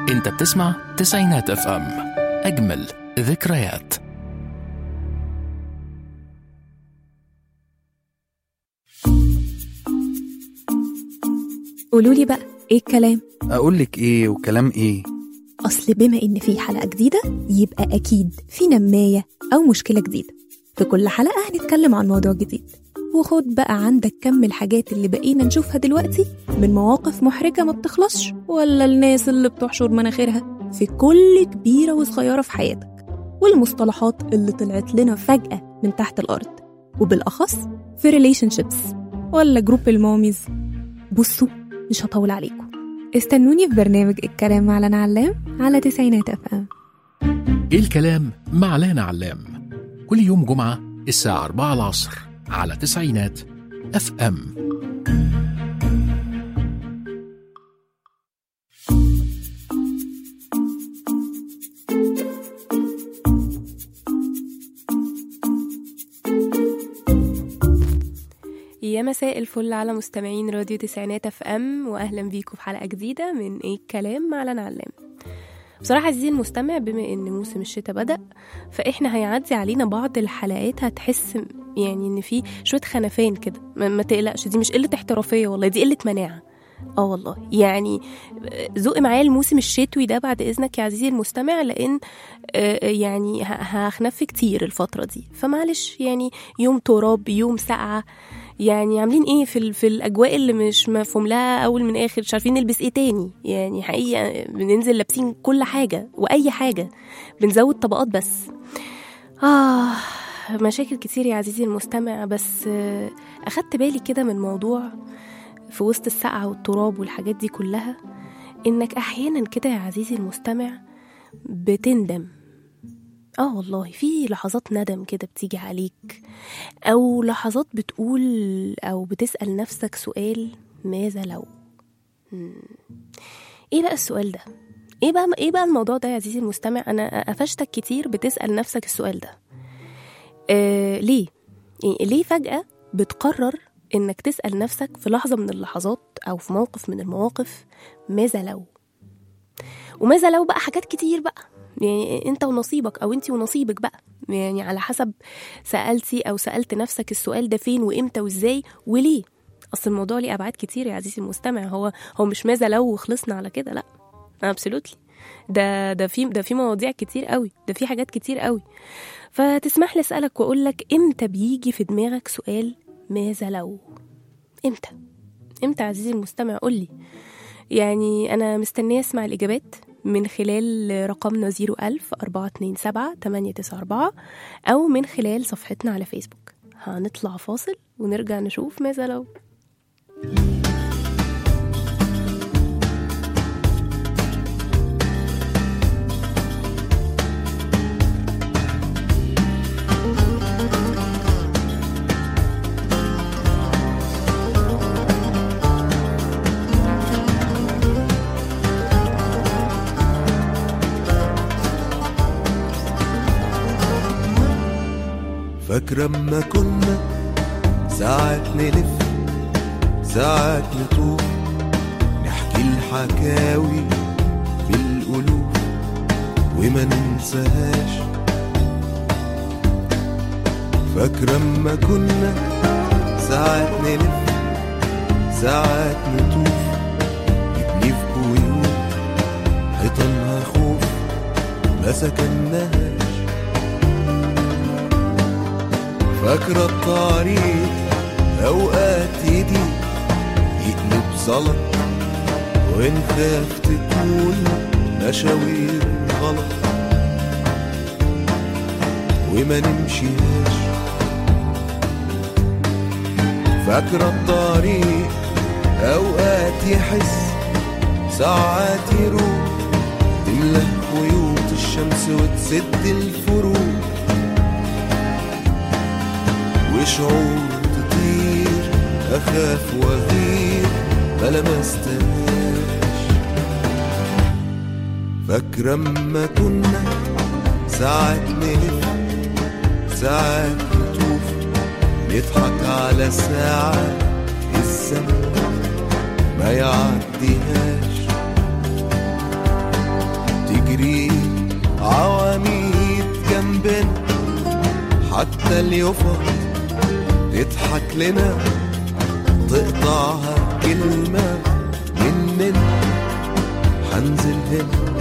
انت بتسمع تسعينات اف ام اجمل ذكريات قولوا لي بقى ايه الكلام اقول لك ايه وكلام ايه اصل بما ان في حلقه جديده يبقى اكيد في نمايه او مشكله جديده في كل حلقه هنتكلم عن موضوع جديد وخد بقى عندك كم الحاجات اللي بقينا نشوفها دلوقتي من مواقف محرجه ما بتخلصش ولا الناس اللي بتحشر مناخيرها في كل كبيره وصغيره في حياتك والمصطلحات اللي طلعت لنا فجاه من تحت الارض وبالاخص في ريليشن شيبس ولا جروب الماميز بصوا مش هطول عليكم استنوني في برنامج الكلام مع لنا علام على تسعينات اف ام ايه الكلام مع لانا علام كل يوم جمعة الساعة 4 العصر على تسعينات اف ام يا مساء الفل على مستمعين راديو تسعينات اف ام واهلا بيكم في حلقه جديده من ايه الكلام مع لنا علام بصراحة عزيزي المستمع بما ان موسم الشتاء بدأ فاحنا هيعدي علينا بعض الحلقات هتحس يعني ان في شوية خنفان كده ما, ما تقلقش دي مش قلة احترافية والله دي قلة مناعة اه والله يعني ذوق معايا الموسم الشتوي ده بعد اذنك يا عزيزي المستمع لان آه، يعني ه- هخنف كتير الفترة دي فمعلش يعني يوم تراب يوم سقعة يعني عاملين ايه في ال- في الاجواء اللي مش مفهوم لها اول من اخر مش عارفين نلبس ايه تاني يعني حقيقه بننزل لابسين كل حاجه واي حاجه بنزود طبقات بس اه مشاكل كتير يا عزيزي المستمع بس آه، اخدت بالي كده من موضوع في وسط السقعه والتراب والحاجات دي كلها انك احيانا كده يا عزيزي المستمع بتندم اه والله في لحظات ندم كده بتيجي عليك او لحظات بتقول او بتسال نفسك سؤال ماذا لو مم. ايه بقى السؤال ده ايه بقى ايه بقى الموضوع ده يا عزيزي المستمع انا قفشتك كتير بتسال نفسك السؤال ده آه ليه يعني ليه فجاه بتقرر انك تسال نفسك في لحظه من اللحظات او في موقف من المواقف ماذا لو وماذا لو بقى حاجات كتير بقى يعني انت ونصيبك او انت ونصيبك بقى يعني على حسب سالتي او سالت نفسك السؤال ده فين وامتى وازاي وليه اصل الموضوع ليه ابعاد كتير يا عزيزي المستمع هو هو مش ماذا لو وخلصنا على كده لا ابسولوتلي ده ده في ده في مواضيع كتير قوي ده في حاجات كتير قوي فتسمح لي اسالك واقول لك امتى بيجي في دماغك سؤال ماذا لو امتى امتى يا عزيزي المستمع قول لي يعني أنا مستنية أسمع الإجابات من خلال رقمنا 01000 427 894 أو من خلال صفحتنا على فيسبوك هنطلع فاصل ونرجع نشوف ماذا لو فاكرة اما كنا ساعات نلف ساعات نطوف نحكي الحكاوي بالقلوب وما ننساهاش فاكرة اما كنا ساعات نلف ساعات نطوف نبني في بيوت حيطانها خوف ما سكناهاش فاكرة الطريق أوقات يجي يقلب زلط ونخاف تكون مشاوير غلط وما نمشيهاش فاكرة الطريق أوقات يحس ساعات يروح تملى خيوط الشمس وتسد الفروق وشعور تطير أخاف وأغير بلا ما استناش فاكرة اما كنا ساعات نلف ساعات نطوف نضحك على ساعة الزمن ما يعديهاش حتى اليفط تضحك لنا تقطعها كلمة مننا حنزل هنا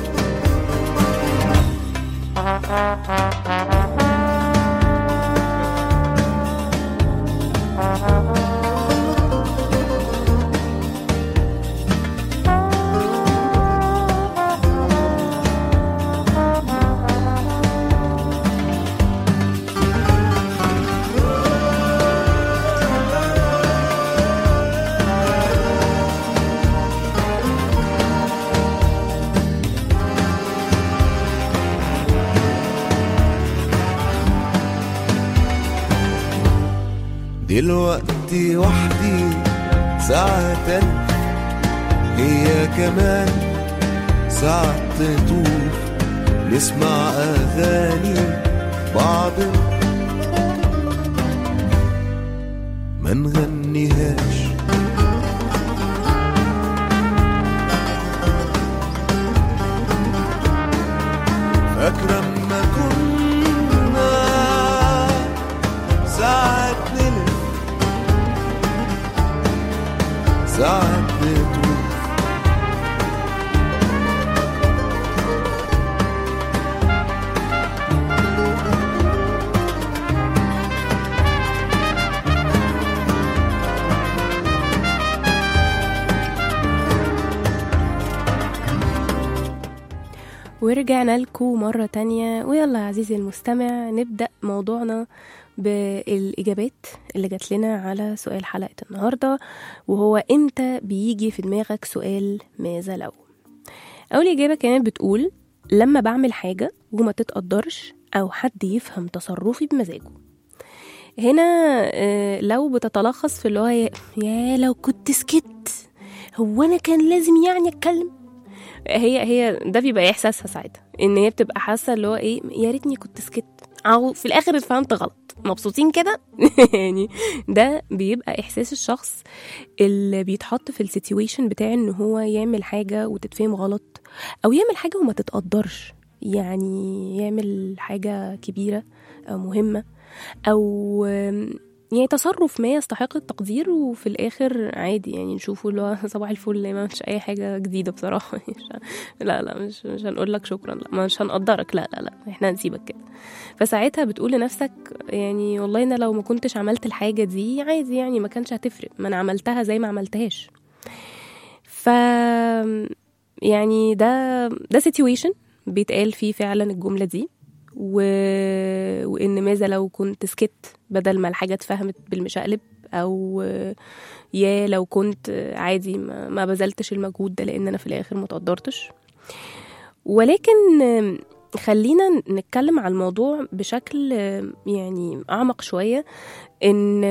دلوقتي وحدي ساعة تانية هي كمان ساعة تطوف نسمع أغاني بعض ما نغنيهاش فاكرة اما كنا ساعات نلف ساعات نتوه ورجعنا لكم مرة تانية ويلا يا عزيزي المستمع نبدأ موضوعنا بالإجابات اللي جات لنا على سؤال حلقة النهاردة وهو إمتى بيجي في دماغك سؤال ماذا لو أول إجابة كانت بتقول لما بعمل حاجة وما تتقدرش أو حد يفهم تصرفي بمزاجه هنا آه، لو بتتلخص في اللي هو يا- يا لو كنت سكت هو أنا كان لازم يعني أتكلم هي هي ده بيبقى احساسها ساعتها ان هي بتبقى حاسه اللي هو ايه يا ريتني كنت سكت او في الاخر اتفهمت غلط مبسوطين كده يعني ده بيبقى احساس الشخص اللي بيتحط في السيتويشن بتاع ان هو يعمل حاجه وتتفهم غلط او يعمل حاجه وما تتقدرش يعني يعمل حاجه كبيره او مهمه او يعني تصرف ما يستحق التقدير وفي الاخر عادي يعني نشوفه اللي هو صباح الفل ما عملتش اي حاجه جديده بصراحه مش لا لا مش مش هنقول لك شكرا لا مش هنقدرك لا لا لا احنا هنسيبك كده فساعتها بتقول لنفسك يعني والله انا لو ما كنتش عملت الحاجه دي عادي يعني ما كانش هتفرق ما انا عملتها زي ما عملتهاش ف يعني ده ده سيتويشن بيتقال فيه فعلا الجمله دي و... وان ماذا لو كنت سكت بدل ما الحاجه اتفهمت بالمشقلب او يا لو كنت عادي ما, ما بذلتش المجهود ده لان انا في الاخر ما تقدرتش ولكن خلينا نتكلم على الموضوع بشكل يعني اعمق شويه ان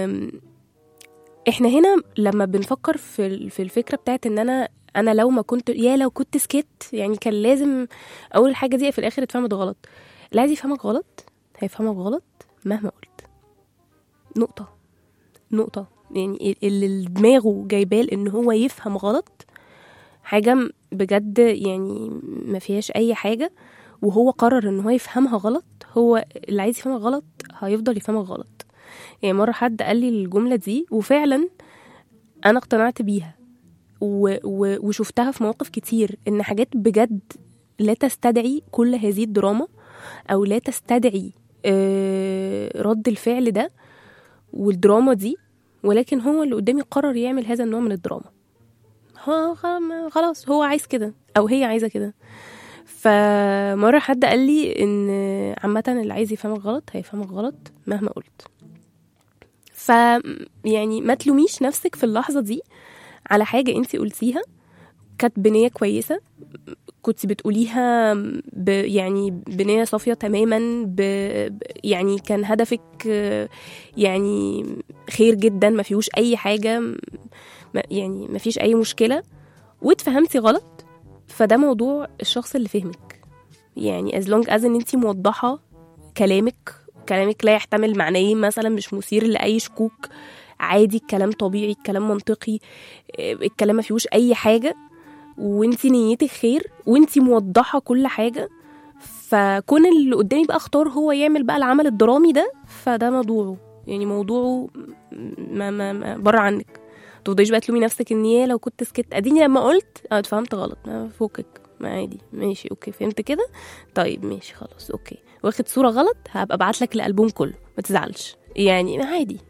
احنا هنا لما بنفكر في في الفكره بتاعت ان انا انا لو ما كنت يا لو كنت سكت يعني كان لازم اول حاجه دي في الاخر اتفهمت غلط اللي عايز يفهمك غلط هيفهمك غلط مهما قلت نقطه نقطه يعني اللي دماغه جايباه ان هو يفهم غلط حاجه بجد يعني ما فيهاش اي حاجه وهو قرر ان هو يفهمها غلط هو اللي عايز يفهمها غلط هيفضل يفهمها غلط يعني مره حد قال لي الجمله دي وفعلا انا اقتنعت بيها و و وشفتها في مواقف كتير ان حاجات بجد لا تستدعي كل هذه الدراما او لا تستدعي آه رد الفعل ده والدراما دي ولكن هو اللي قدامي قرر يعمل هذا النوع من الدراما هو خلاص هو عايز كده او هي عايزه كده فمره حد قال لي ان عامه اللي عايز يفهمك غلط هيفهمك غلط مهما قلت ف يعني ما تلوميش نفسك في اللحظه دي على حاجه انت قلتيها كانت بنيه كويسه كنت بتقوليها ب يعني بنيه صافيه تماما ب يعني كان هدفك يعني خير جدا ما فيهوش اي حاجه ما يعني ما فيش اي مشكله واتفهمتي غلط فده موضوع الشخص اللي فهمك يعني as long as ان انت موضحه كلامك كلامك لا يحتمل معنيين مثلا مش مثير لاي شكوك عادي الكلام طبيعي الكلام منطقي الكلام ما فيهوش اي حاجه وانت نيتك خير وانت موضحه كل حاجه فكون اللي قدامي بقى اختار هو يعمل بقى العمل الدرامي ده فده موضوعه يعني موضوعه ما ما, ما بره عنك تفضليش بقى تلومي نفسك ان يا لو كنت سكت اديني لما قلت اه اتفهمت غلط ما فوقك ما عادي ماشي اوكي فهمت كده طيب ماشي خلاص اوكي واخد صوره غلط هبقى ابعت لك الالبوم كله ما تزعلش يعني عادي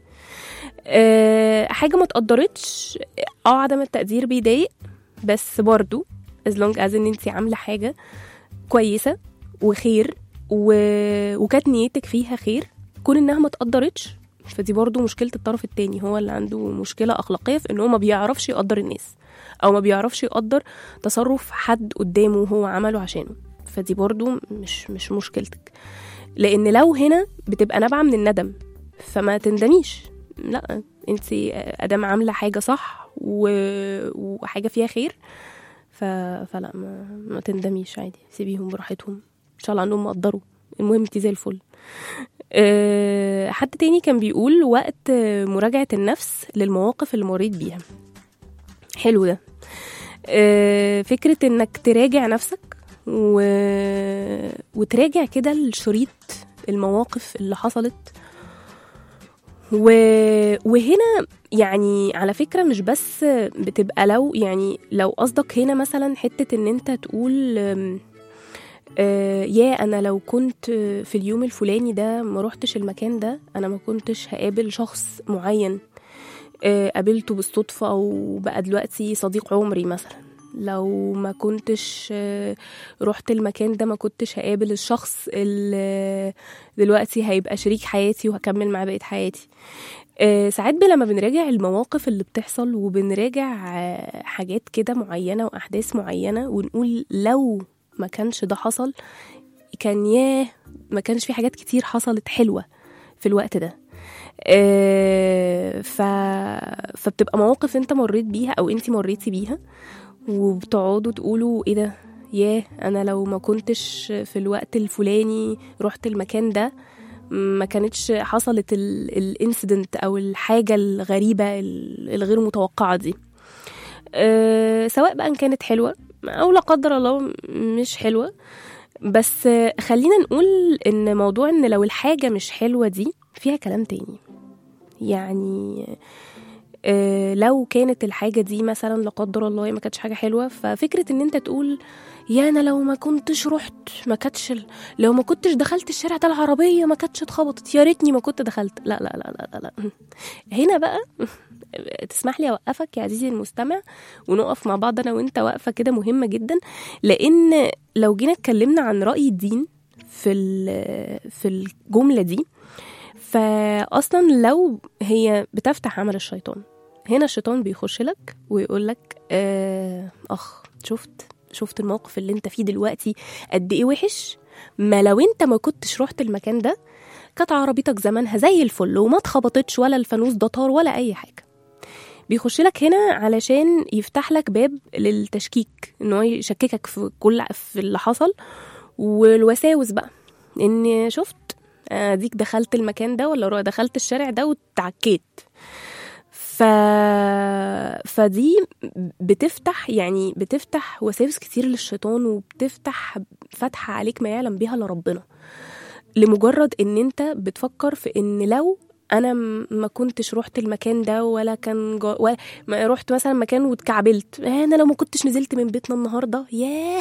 أه حاجه ما اتقدرتش اه عدم التقدير بيضايق بس برضو as long as ان انت عامله حاجه كويسه وخير و... وكانت نيتك فيها خير كون انها ما اتقدرتش فدي برضو مشكله الطرف التاني هو اللي عنده مشكله اخلاقيه في ان هو ما بيعرفش يقدر الناس او ما بيعرفش يقدر تصرف حد قدامه وهو عمله عشانه فدي برضو مش مش مشكلتك لان لو هنا بتبقى نابعه من الندم فما تندميش لا انت ادام عامله حاجه صح و... وحاجه فيها خير ف... فلا ما... ما تندميش عادي سيبيهم براحتهم ان شاء الله عنهم مقدروا المهم انت زي الفل أه حد تاني كان بيقول وقت مراجعة النفس للمواقف اللي مريت بيها حلو ده أه فكرة انك تراجع نفسك و... وتراجع كده الشريط المواقف اللي حصلت و... وهنا يعني على فكرة مش بس بتبقى لو يعني لو قصدك هنا مثلا حتة ان انت تقول أم، آه يا انا لو كنت في اليوم الفلاني ده ما روحتش المكان ده انا ما كنتش هقابل شخص معين آه قابلته بالصدفة وبقى دلوقتي صديق عمري مثلا لو ما كنتش آه رحت المكان ده ما كنتش هقابل الشخص اللي دلوقتي هيبقى شريك حياتي وهكمل معاه بقية حياتي آه، ساعات ب- لما بنراجع المواقف اللي بتحصل وبنراجع آه، حاجات كده معينة وأحداث معينة ونقول لو ما كانش ده حصل كان ياه ما كانش في حاجات كتير حصلت حلوة في الوقت ده آه، ف... فبتبقى مواقف انت مريت بيها او انت مريتي بيها وبتقعدوا تقولوا ايه ده ياه انا لو ما كنتش في الوقت الفلاني رحت المكان ده ما كانتش حصلت الانسيدنت او الحاجه الغريبه ال- الغير متوقعه دي أه سواء بقى ان كانت حلوه او لا قدر الله مش حلوه بس آه، خلينا نقول ان موضوع ان لو الحاجه مش حلوه دي فيها كلام تاني يعني آه، لو كانت الحاجه دي مثلا لا قدر الله هي ما كانتش حاجه حلوه ففكره ان انت تقول يا انا لو ما كنتش رحت ما كانتش ال- لو ما كنتش دخلت الشارع ده العربيه ما كانتش اتخبطت يا ريتني ما كنت دخلت لا لا لا لا لا, لا. هنا بقى تسمح لي اوقفك يا عزيزي المستمع ونقف مع بعض انا وانت واقفه كده مهمه جدا لان لو جينا اتكلمنا عن راي الدين في ال- في الجمله دي فاصلا لو هي بتفتح عمل الشيطان هنا الشيطان بيخش لك ويقول لك آه اخ شفت شفت الموقف اللي انت فيه دلوقتي قد ايه وحش ما لو انت ما كنتش رحت المكان ده كانت عربيتك زمانها زي الفل وما اتخبطتش ولا الفانوس ده طار ولا اي حاجه بيخش لك هنا علشان يفتح لك باب للتشكيك ان هو يشككك في كل في اللي حصل والوساوس بقى ان شفت اديك دخلت المكان ده ولا رو- دخلت الشارع ده واتعكيت ف... فدي بتفتح يعني بتفتح وساوس كتير للشيطان وبتفتح فتحة عليك ما يعلم بها الا ربنا لمجرد ان انت بتفكر في ان لو انا م- ما كنتش رحت المكان ده ولا كان جا ولا ما رحت مثلا مكان واتكعبلت آه، انا لو ما كنتش نزلت من بيتنا النهارده ياه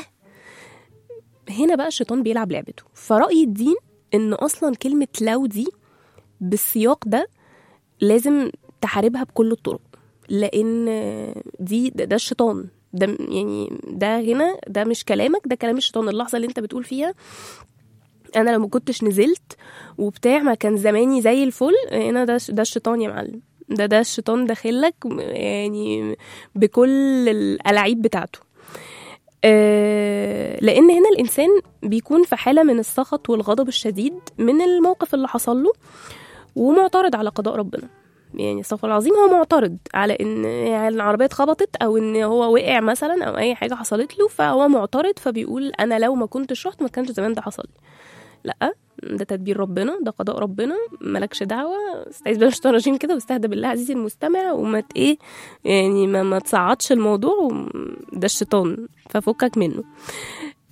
هنا بقى الشيطان بيلعب لعبته فرأي الدين ان اصلا كلمة لو دي بالسياق ده لازم تحاربها بكل الطرق لان دي ده, ده الشيطان ده يعني ده هنا ده مش كلامك ده كلام الشيطان اللحظه اللي انت بتقول فيها انا لو ما كنتش نزلت وبتاع ما كان زماني زي الفل هنا ده ده الشيطان يا معلم ده ده الشيطان داخلك يعني بكل الألاعيب بتاعته آه، لان هنا الانسان بيكون في حاله من السخط والغضب الشديد من الموقف اللي حصل له ومعترض على قضاء ربنا يعني استغفر الله العظيم هو معترض على ان يعني العربيه اتخبطت او ان هو وقع مثلا او اي حاجه حصلت له فهو معترض فبيقول انا لو ما كنتش رحت ما كانش زمان ده حصل لي لا ده تدبير ربنا ده قضاء ربنا مالكش دعوه استعيذ بالله من الشيطان الرجيم كده واستهدى بالله عزيزي المستمع وما ت- ايه يعني ما, ما تصعدش الموضوع وم- ده الشيطان ففكك منه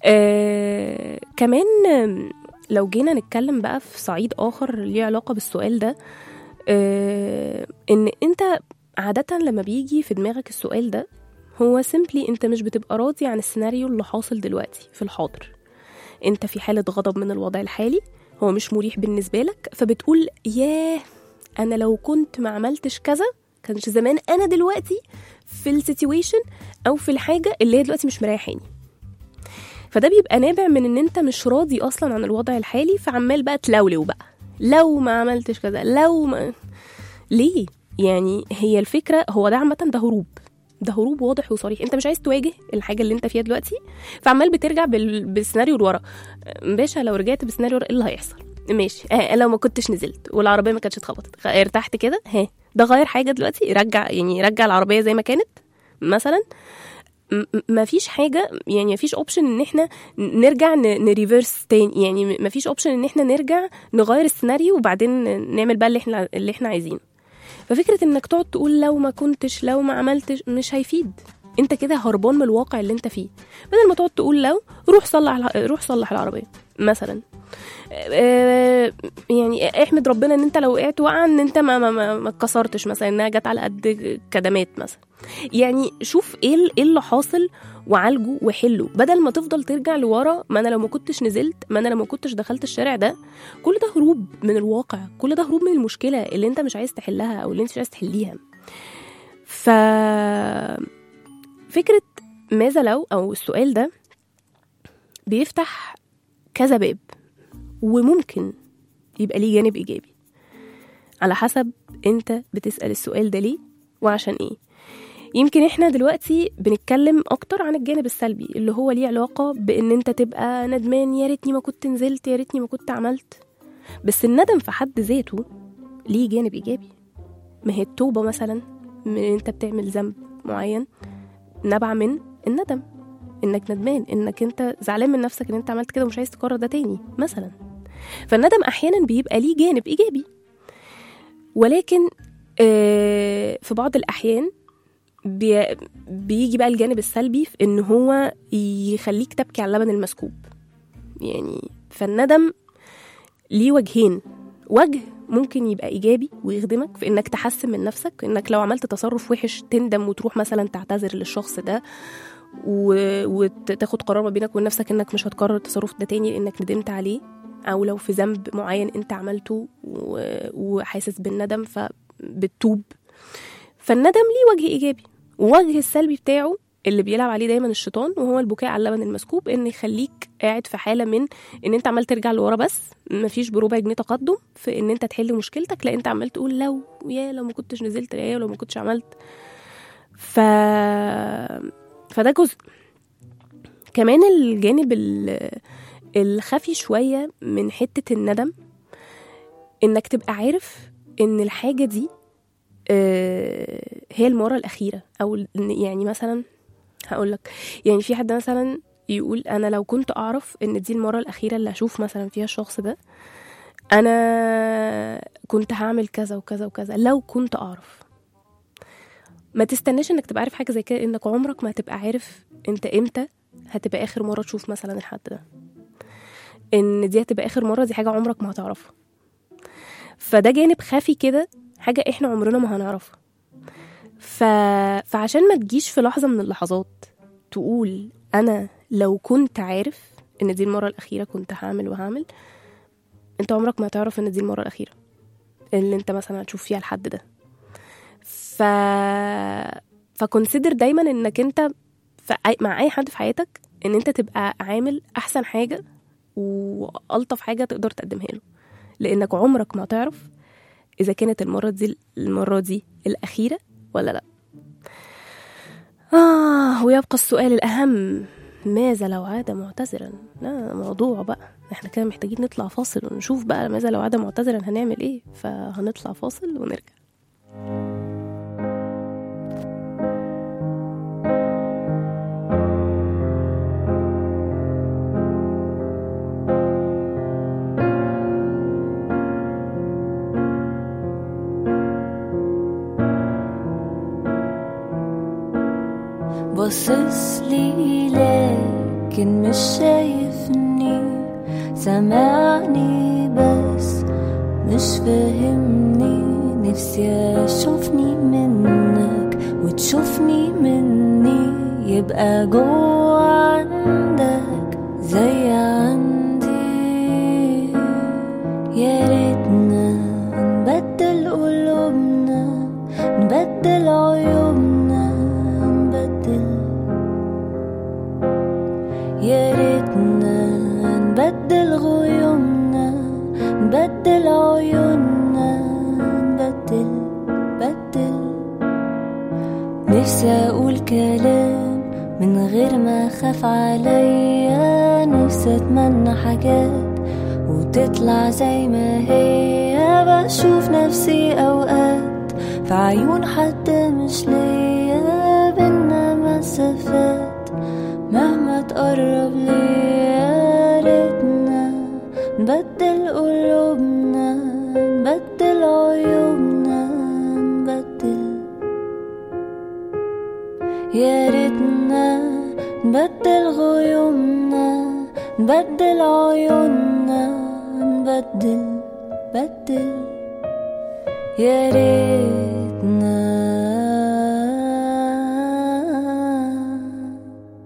آه كمان آم، لو جينا نتكلم بقى في صعيد آخر ليه علاقة بالسؤال ده آه إن أنت عادة لما بيجي في دماغك السؤال ده هو سيمبلي أنت مش بتبقى راضي عن السيناريو اللي حاصل دلوقتي في الحاضر أنت في حالة غضب من الوضع الحالي هو مش مريح بالنسبة لك فبتقول ياه أنا لو كنت ما عملتش كذا كانش زمان أنا دلوقتي في السيتويشن أو في الحاجة اللي هي دلوقتي مش مريحاني فده بيبقى نابع من ان انت مش راضي اصلا عن الوضع الحالي فعمال بقى تلولو بقى لو ما عملتش كذا لو ما ليه يعني هي الفكره هو ده عامه ده هروب ده هروب واضح وصريح انت مش عايز تواجه الحاجه اللي انت فيها دلوقتي فعمال بترجع بال... بالسيناريو لورا باشا لو رجعت بالسيناريو لورا ايه اللي هيحصل ماشي آه لو ما كنتش نزلت والعربيه ما كانتش اتخبطت خ- ارتحت كده ها ده غير حاجه دلوقتي رجع يعني رجع العربيه زي ما كانت مثلا ما فيش حاجه يعني ما فيش اوبشن ان احنا نرجع ن- نريفرس تاني يعني ما فيش اوبشن ان احنا نرجع نغير السيناريو وبعدين نعمل بقى اللي احنا اللي احنا عايزينه ففكره انك تقعد تقول لو ما كنتش لو ما عملتش مش هيفيد انت كده هربان من الواقع اللي انت فيه بدل ما تقعد تقول لو روح صلح الع- روح صلح العربيه مثلا آه، يعني احمد ربنا ان انت لو وقعت وقع ان انت ما ما ما ما اتكسرتش مثلا انها جت على قد كدمات مثلا يعني شوف ايه ال- ايه اللي حاصل وعالجه وحله بدل ما تفضل ترجع لورا ما انا لو ما كنتش نزلت ما انا لو ما كنتش دخلت الشارع ده كل ده هروب من الواقع كل ده هروب من المشكله اللي انت مش عايز تحلها او اللي انت مش عايز تحليها ف فكره ماذا لو او السؤال ده بيفتح كذا باب وممكن يبقى ليه جانب ايجابي على حسب انت بتسال السؤال ده ليه وعشان ايه يمكن احنا دلوقتي بنتكلم اكتر عن الجانب السلبي اللي هو ليه علاقه بان انت تبقى ندمان يا ريتني ما كنت نزلت يا ريتني ما كنت عملت بس الندم في حد ذاته ليه جانب ايجابي ما هي التوبه مثلا من ان انت بتعمل ذنب معين نبع من الندم انك ندمان انك انت زعلان من نفسك ان انت عملت كده ومش عايز تكرر ده تاني مثلا فالندم احيانا بيبقى ليه جانب ايجابي ولكن آه، في بعض الاحيان بي بيجي بقى الجانب السلبي في ان هو يخليك تبكي على اللبن المسكوب يعني فالندم ليه وجهين وجه ممكن يبقى ايجابي ويخدمك في انك تحسن من نفسك انك لو عملت تصرف وحش تندم وتروح مثلا تعتذر للشخص ده و- وتاخد قرار ما بينك وبين نفسك انك مش هتكرر التصرف ده تاني لانك ندمت عليه او لو في ذنب معين انت عملته و- وحاسس بالندم فبتتوب فالندم ليه وجه ايجابي ووجه السلبي بتاعه اللي بيلعب عليه دايما الشيطان وهو البكاء على اللبن المسكوب ان يخليك قاعد في حاله من ان انت عمال ترجع لورا بس مفيش بربع جنيه تقدم في ان انت تحل مشكلتك لا انت عمال تقول لو يا لو ما كنتش نزلت يا لو ما كنتش عملت ف فده جزء كمان الجانب ال- الخفي شويه من حته الندم انك تبقى عارف ان الحاجه دي آه، هي المره الاخيره او إن- يعني مثلا هقول لك يعني في حد مثلا يقول انا لو كنت اعرف ان دي المره الاخيره اللي اشوف مثلا فيها الشخص ده انا كنت هعمل كذا وكذا وكذا لو كنت اعرف ما تستناش انك تبقى عارف حاجه زي كده انك عمرك ما هتبقى عارف انت امتى هتبقى اخر مره تشوف مثلا الحد ده ان دي هتبقى اخر مره دي حاجه عمرك ما هتعرفها فده جانب خفي كده حاجه احنا عمرنا ما هنعرفها ف... فعشان ما تجيش في لحظه من اللحظات تقول انا لو كنت عارف ان دي المره الاخيره كنت هعمل وهعمل انت عمرك ما هتعرف ان دي المره الاخيره اللي انت مثلا هتشوف فيها الحد ده ف فكونسيدر دايما انك انت ف... مع اي حد في حياتك ان انت تبقى عامل احسن حاجه والطف حاجه تقدر تقدمها له لانك عمرك ما هتعرف اذا كانت المره دي المره دي الاخيره ولا لا آه ويبقى السؤال الأهم ماذا لو عاد معتذرا لا موضوع بقى احنا كده محتاجين نطلع فاصل ونشوف بقى ماذا لو عاد معتذرا هنعمل ايه فهنطلع فاصل ونرجع باصص لي لك لكن مش شايفني سامعني بس مش فاهمني نفسي اشوفني منك وتشوفني مني يبقى جوا عندك زي عندي يا ريتنا نبدل قلوبنا نبدل عيوبنا نبدل يا ريتنا نبدل غيومنا نبدل عيوننا نبدل بدل نفسي اقول كلام من غير ما اخاف عليا نفسي اتمنى حاجات وتطلع زي ما هي بشوف نفسي اوقات في عيون حد مش ليا بينا مسافات مهما تقرب ليا ريتنا نبدل قلوبنا نبدل عيوبنا نبدل يا ريتنا نبدل غيومنا نبدل عيوننا نبدل بدل يا ريتنا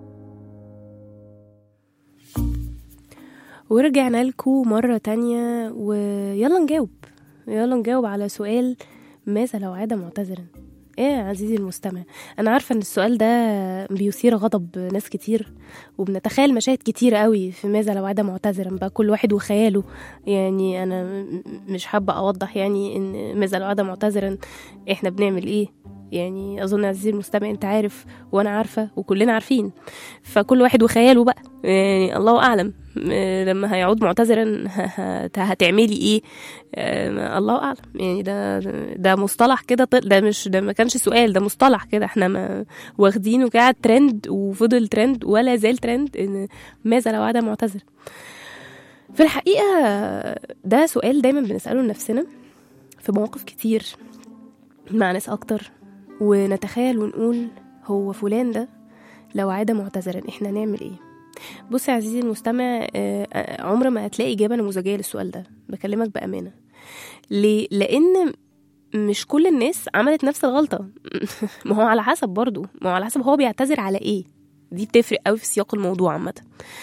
ورجعنا لكم مرة تانية ويلا نجاوب يلا نجاوب على سؤال ماذا لو عاد معتذرا ايه يا عزيزي المستمع انا عارفة ان السؤال ده بيثير غضب ناس كتير وبنتخيل مشاهد كتير قوي في ماذا لو عاد معتذرا بقى كل واحد وخياله يعني انا م- مش حابة اوضح يعني ان ماذا لو عاد معتذرا احنا بنعمل ايه يعني اظن عزيزي المستمع انت عارف وانا عارفة وكلنا عارفين فكل واحد وخياله بقى يعني الله اعلم م- لما هيعود معتذرا ه- ه- هتعملي ايه آه، الله اعلم يعني ده ده مصطلح كده طل- ده مش ده ما كانش سؤال ده مصطلح كده احنا ما واخدينه قاعد ترند وفضل ترند ولا زال ترند ان ماذا لو عاد معتذر في الحقيقه ده سؤال دايما بنساله لنفسنا في مواقف كتير مع ناس اكتر ونتخيل ونقول هو فلان ده لو عاد معتذرا احنا نعمل ايه بص يا عزيزي المستمع آه، آه، عمر ما هتلاقي إجابة نموذجية للسؤال ده بكلمك بأمانة ليه؟ لأن مش كل الناس عملت نفس الغلطة ما هو على حسب برضو ما هو على حسب هو بيعتذر على إيه دي بتفرق قوي في سياق الموضوع عامة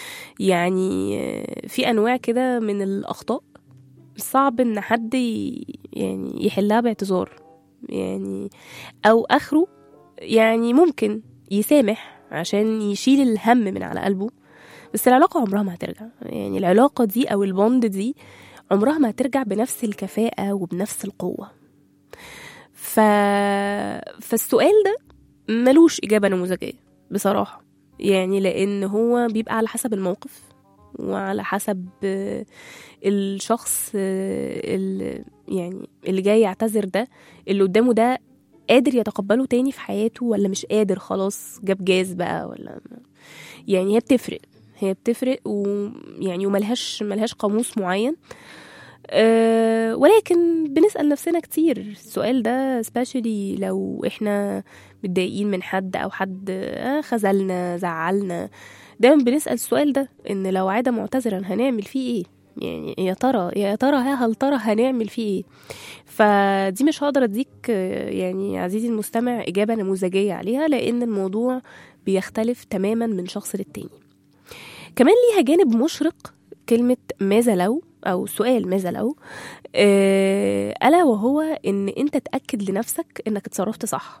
يعني آه، في أنواع كده من الأخطاء صعب إن حد ي- يعني يحلها باعتذار يعني أو آخره يعني ممكن يسامح عشان يشيل الهم من على قلبه بس العلاقة عمرها ما هترجع يعني العلاقة دي أو البوند دي عمرها ما هترجع بنفس الكفاءة وبنفس القوة ف... فالسؤال ده ملوش إجابة نموذجية بصراحة يعني لأن هو بيبقى على حسب الموقف وعلى حسب آه، الشخص آه، اللي يعني اللي جاي يعتذر ده اللي قدامه ده قادر يتقبله تاني في حياته ولا مش قادر خلاص جاب جاز بقى ولا يعني هي بتفرق هي بتفرق ويعني وملهاش ملهاش قاموس معين أه ولكن بنسأل نفسنا كتير السؤال ده سبيشالي لو احنا متضايقين من حد او حد آه، خذلنا زعلنا دايما بنسأل السؤال ده ان لو عاد معتذرا هنعمل فيه ايه يعني يا ترى يا ترى ها هل ترى هنعمل فيه ايه فدي مش هقدر اديك آه، يعني عزيزي المستمع اجابه نموذجيه عليها لان الموضوع بيختلف تماما من شخص للتاني كمان ليها جانب مشرق كلمة ماذا لو أو سؤال ماذا لو آه، ألا وهو إن أنت تأكد لنفسك إنك اتصرفت صح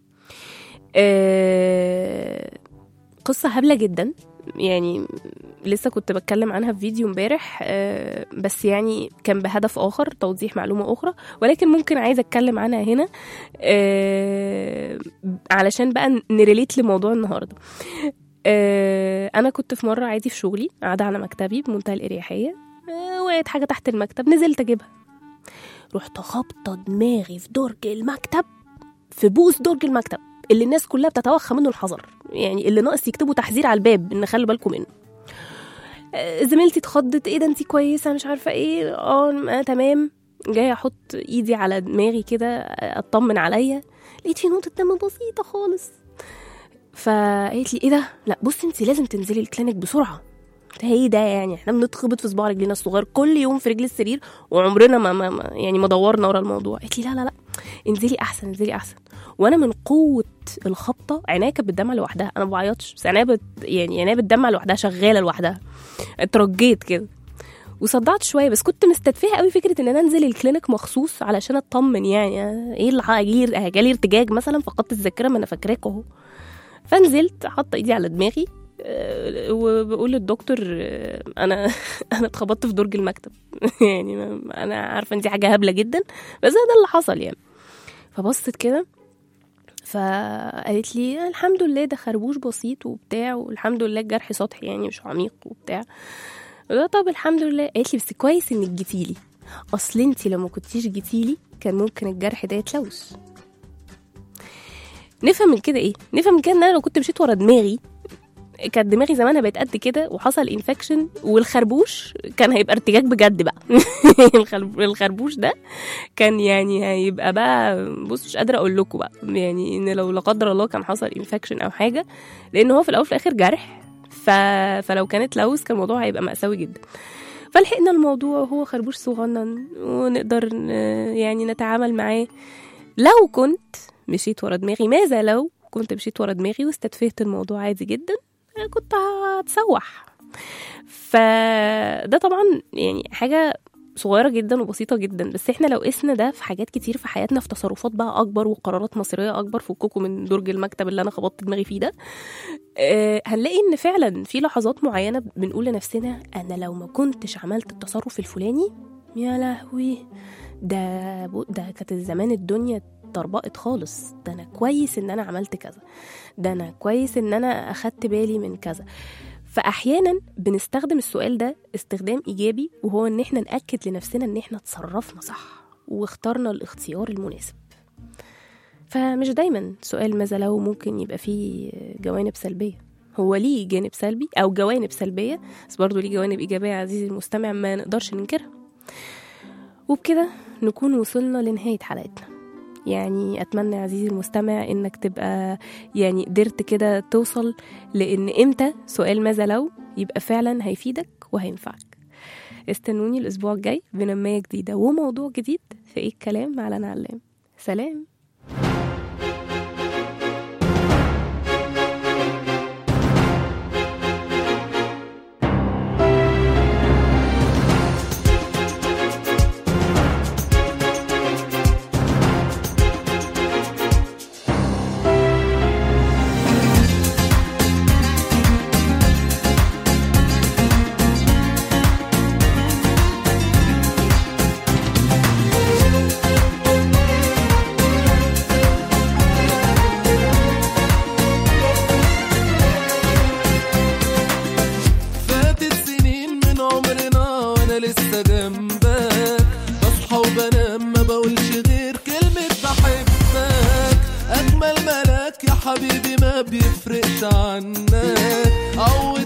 آه، قصة هبلة جدا يعني لسه كنت بتكلم عنها في فيديو امبارح آه، بس يعني كان بهدف آخر توضيح معلومة أخرى ولكن ممكن عايزة أتكلم عنها هنا آه، علشان بقى نريليت لموضوع النهاردة آه، انا كنت في مره عادي في شغلي قاعده على مكتبي بمنتهى الاريحيه آه، وقعت حاجه تحت المكتب نزلت اجيبها رحت خابطه دماغي في درج المكتب في بوس درج المكتب اللي الناس كلها بتتوخى منه الحذر يعني اللي ناقص يكتبوا تحذير على الباب ان خلوا بالكم منه آه، زميلتي اتخضت ايه ده انتي كويسه مش عارفه ايه اه آه، تمام جايه احط ايدي على دماغي كده آه، اطمن عليا لقيت في نقطه دم بسيطه خالص فقالت لي ايه ده لا بصي انت لازم تنزلي الكلينيك بسرعه قلت لها ايه ده يعني احنا بنتخبط في صباع رجلينا الصغير كل يوم في رجل السرير وعمرنا ما, ما, ما يعني ما دورنا ورا الموضوع قالت لي لا لا لا انزلي احسن انزلي احسن وانا من قوه الخبطه عينيا كانت بتدمع لوحدها انا ما بعيطش بس عينيا بت يعني عينيا بتدمع لوحدها شغاله لوحدها اترجيت كده وصدعت شويه بس كنت مستدفيه قوي فكره ان انا انزل الكلينيك مخصوص علشان اطمن يعني ايه اللي هيجي جالي ارتجاج مثلا فقدت الذاكره ما انا فاكراك اهو فنزلت حاطه ايدي على دماغي آه، وبقول للدكتور آه، انا انا اتخبطت في درج المكتب يعني ما- انا عارفه ان دي حاجه هبله جدا بس ده اللي حصل يعني فبصت كده فقالت لي الحمد لله ده خربوش بسيط وبتاع والحمد لله الجرح سطحي يعني مش عميق وبتاع قلت لها طب الحمد لله قالت لي بس كويس انك جيتيلي اصل انت لو ما كنتيش جيتيلي كان ممكن الجرح ده يتلوث نفهم من كده ايه نفهم من كده ان انا لو كنت مشيت ورا دماغي كانت دماغي زمانها بقت قد كده وحصل انفكشن والخربوش كان هيبقى ارتجاج بجد بقى الخرب- الخربوش ده كان يعني هيبقى بقى بص مش قادره اقول لكم بقى يعني ان لو لا قدر الله كان حصل انفكشن او حاجه لان هو في الاول وفي الاخر جرح ف... فلو كانت لوث كان الموضوع هيبقى مأساوي جدا فلحقنا الموضوع وهو خربوش صغنن ونقدر ن- يعني نتعامل معاه لو كنت مشيت ورا دماغي ماذا لو كنت مشيت ورا دماغي واستدفيت الموضوع عادي جدا كنت هتسوح فده طبعا يعني حاجة صغيرة جدا وبسيطة جدا بس احنا لو قسنا ده في حاجات كتير في حياتنا في تصرفات بقى أكبر وقرارات مصيرية أكبر فككوا من درج المكتب اللي أنا خبطت دماغي فيه ده آه، هنلاقي ان فعلا في لحظات معينه بنقول لنفسنا انا لو ما كنتش عملت التصرف الفلاني يا لهوي ده بو- ده كانت زمان الدنيا طربقت خالص ده انا كويس ان انا عملت كذا ده انا كويس ان انا اخدت بالي من كذا فاحيانا بنستخدم السؤال ده استخدام ايجابي وهو ان احنا ناكد لنفسنا ان احنا تصرفنا صح واخترنا الاختيار المناسب فمش دايما سؤال ماذا لو ممكن يبقى فيه جوانب سلبية هو ليه جانب سلبي أو جوانب سلبية بس برضه ليه جوانب إيجابية يا عزيزي المستمع ما نقدرش ننكرها وبكده نكون وصلنا لنهاية حلقتنا يعني أتمنى يا عزيزي المستمع إنك تبقى يعني قدرت كده توصل لأن إمتى سؤال ماذا لو يبقى فعلا هيفيدك وهينفعك استنوني الأسبوع الجاي بنماية جديدة وموضوع جديد في إيه الكلام مع لنا علام سلام فاتت سنين من عمرنا وانا لسه جنبك بصحى وبنام ما بقولش غير كلمة بحبك اجمل ملاك يا حبيبي ما بيفرقش عنك اول